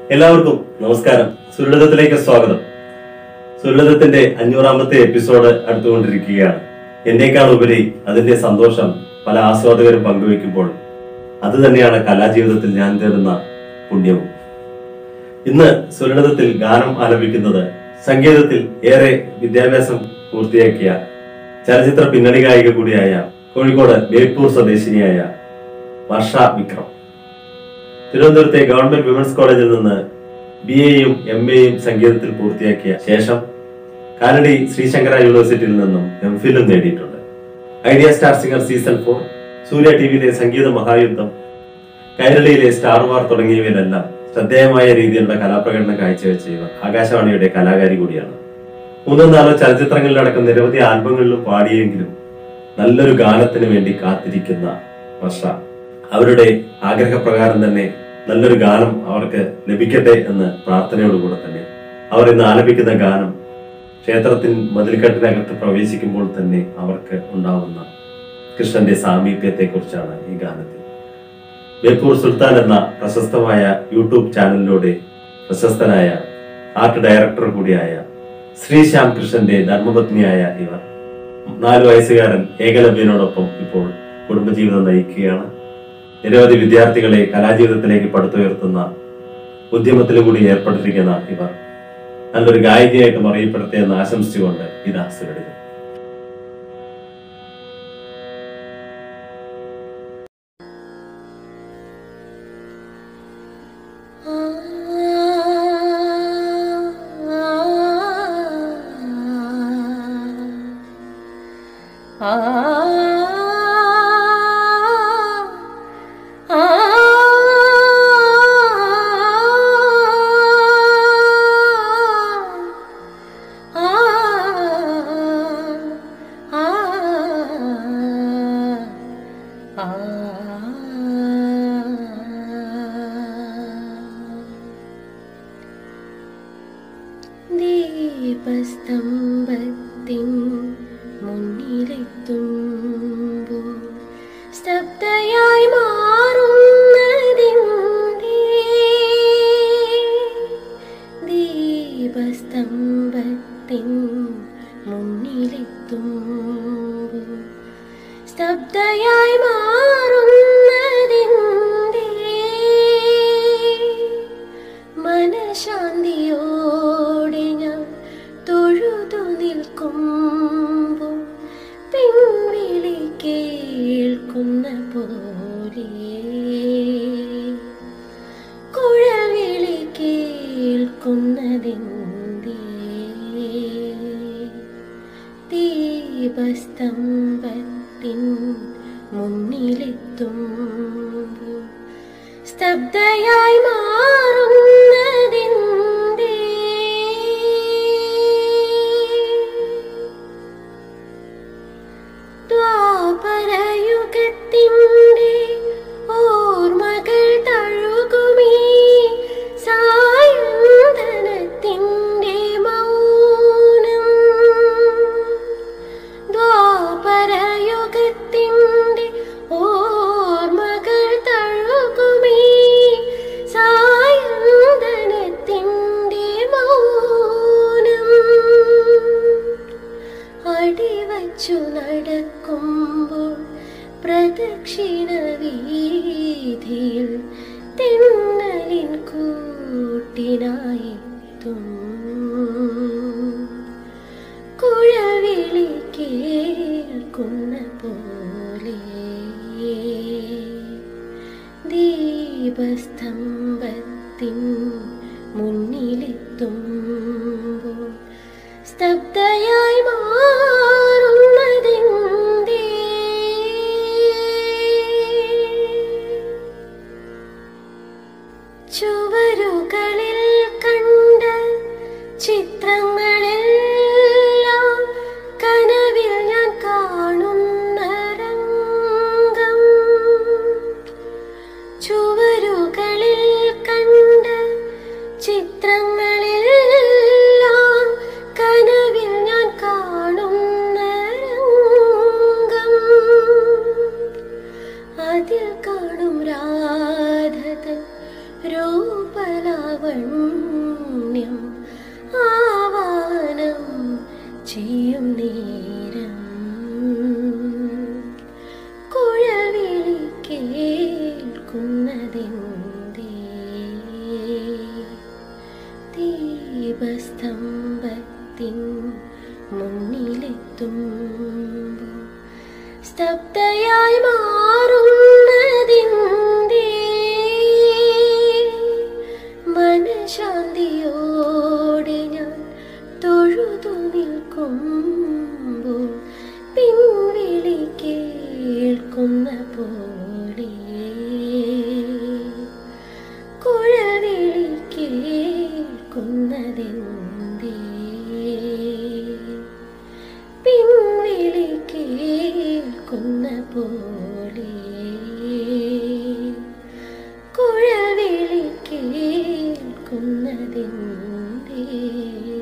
എല്ലാവർക്കും നമസ്കാരം സുരളിതത്തിലേക്ക് സ്വാഗതം സുരളിതത്തിന്റെ അഞ്ഞൂറാമത്തെ എപ്പിസോഡ് അടുത്തുകൊണ്ടിരിക്കുകയാണ് എന്നേക്കാൾ ഉപരി അതിന്റെ സന്തോഷം പല ആസ്വാദകരും പങ്കുവെക്കുമ്പോൾ അത് തന്നെയാണ് കലാജീവിതത്തിൽ ഞാൻ തേടുന്ന പുണ്യവും ഇന്ന് സുരളിതത്തിൽ ഗാനം ആലപിക്കുന്നത് സംഗീതത്തിൽ ഏറെ വിദ്യാഭ്യാസം പൂർത്തിയാക്കിയ ചലച്ചിത്ര പിന്നണി ഗായിക കൂടിയായ കോഴിക്കോട് ബേപ്പൂർ സ്വദേശിനിയായ വർഷ വിക്രം തിരുവനന്തപുരത്തെ ഗവൺമെന്റ് വിമൻസ് കോളേജിൽ നിന്ന് ബി എയും എം എയും സംഗീതത്തിൽ പൂർത്തിയാക്കിയ ശേഷം കാലടി ശ്രീശങ്കര യൂണിവേഴ്സിറ്റിയിൽ നിന്നും എം ഫിലും നേടിയിട്ടുണ്ട് Idea star singer season four Surya T വിയിലെ സംഗീത മഹായുദ്ധം കൈരളിയിലെ സ്റ്റാർ വാർ തുടങ്ങിയവയിലെല്ലാം ശ്രദ്ധേയമായ രീതിയിലുള്ള കലാപ്രകടനം കാഴ്ചവെച്ച ഇവർ ആകാശവാണിയുടെ കലാകാരി കൂടിയാണ് മൂന്നോ നാലോ ചലച്ചിത്രങ്ങളിലടക്കം നിരവധി ആൽബങ്ങളിലും പാടിയെങ്കിലും നല്ലൊരു ഗാനത്തിന് വേണ്ടി കാത്തിരിക്കുന്ന വർഷ അവരുടെ ആഗ്രഹപ്രകാരം തന്നെ നല്ലൊരു ഗാനം അവർക്ക് ലഭിക്കട്ടെ എന്ന് പ്രാർത്ഥനയോടുകൂടെ തന്നെ അവർ ഇന്ന് ആലപിക്കുന്ന ഗാനം ക്ഷേത്രത്തിൻ മതിൽക്കെട്ടിനകത്ത് പ്രവേശിക്കുമ്പോൾ തന്നെ അവർക്ക് ഉണ്ടാവുന്ന കൃഷ്ണന്റെ സാമീപ്യത്തെ കുറിച്ചാണ് ഈ ഗാനത്തിൽ ബേപ്പൂർ സുൽത്താൻ എന്ന പ്രശസ്തമായ യൂട്യൂബ് ചാനലിലൂടെ പ്രശസ്തനായ ആർട്ട് ഡയറക്ടർ കൂടിയായ ശ്രീശ്യാം കൃഷ്ണന്റെ ധർമ്മപത്നിയായ ഇവർ നാല് വയസ്സുകാരൻ ഏകലവ്യനോടൊപ്പം ഇപ്പോൾ കുടുംബജീവിതം നയിക്കുകയാണ് നിരവധി വിദ്യാർത്ഥികളെ കലാജീവിതത്തിലേക്ക് പടുത്തുയർത്തുന്ന ഉദ്യമത്തിലും കൂടി ഏർപ്പെട്ടിരിക്കുന്ന ഇവർ നല്ലൊരു ഗായികയായിട്ട് അറിയപ്പെടട്ടെ എന്ന് ആശംസിച്ചുകൊണ്ട് ഇതാ സുരളിതം ദീപസ്തംഭത്തിൻ മുന്നിലെത്തുമ്പോൾ സ്തബ്ധയായി മാറുന്നതിൻ്റെ ദീപസ്തംഭത്തിൻ മുന്നിലെത്തുമ്പോൾ സ്തബ്ധയായി മാറുന്നതിൻ്റെ മനശാന്തിയോടെ ഞാൻ തൊഴുതു നിൽക്കുമ്പോൾ പിൻവിളി കേൾക്കുന്ന പോലെ കുഴൽവിളി കേൾക്കുന്നതിൻ്റെ ദീപസ്തംഭത്തിൻ മുന്നിലെത്തുമ്പോൾ സ്തബ്ധയായി മാറുന്നതിൻ്റെ ദ്വാപരയുഗത്തിൻ്റെ ഓർമ്മകൾ തഴുകുമീ സായന്തനത്തിൻ്റെ മൗനം ദ്വാപരയുഗത്തിൻ്റെ ഓർമ്മകൾ തഴുകുമീ സായന്തനത്തിൻ്റെ മൗനം അടിവച്ചു നടക്കുമ്പോൾ പ്രദക്ഷിണ വീതിയിൽ തെന്നലിൻ കൂട്ടിനായെത്തും കുഴവിളി കേൾക്കുന്ന പോലെ ദീപസ്തംഭത്തിൻ മുന്നിലെത്തുമ്പോൾ സ്തബ്ധയായി മാറുന്നതിൻ്റെ ചുവരുകളിൽ കണ്ട ചിത്രങ്ങളെല്ലാം കനവിൽ ഞാൻ കാണുന്ന രംഗം ചുവരുകളിൽ കണ്ട ചിത്രങ്ങളെല്ലാം കനവിൽ ഞാൻ കാണുന്ന രംഗം അതിൽ കാണും രാധതൻ രൂപലാവണ്യം ആവാനം ചെയ്യും നേരം കുഴവിളി കേൾക്കുന്നതെന്തേ ദീപസ്തംഭത്തിൻ മുന്നിലെത്തുമ്പോൾ സ്തബ്ധയായി മാറുന്നതിൻ്റെ മനശാന്തിയോടെ ഞാൻ തൊഴുതു നിൽക്കുമ്പോൾ പിൻവിളി കേൾക്കുന്ന പോലെ കുഴവിളി കേൾക്കുന്നതെന്തേ പിൻവിളി കേൾക്കുന്ന പോലെ കുഴവിളി കേൾക്കുന്നതെന്തേ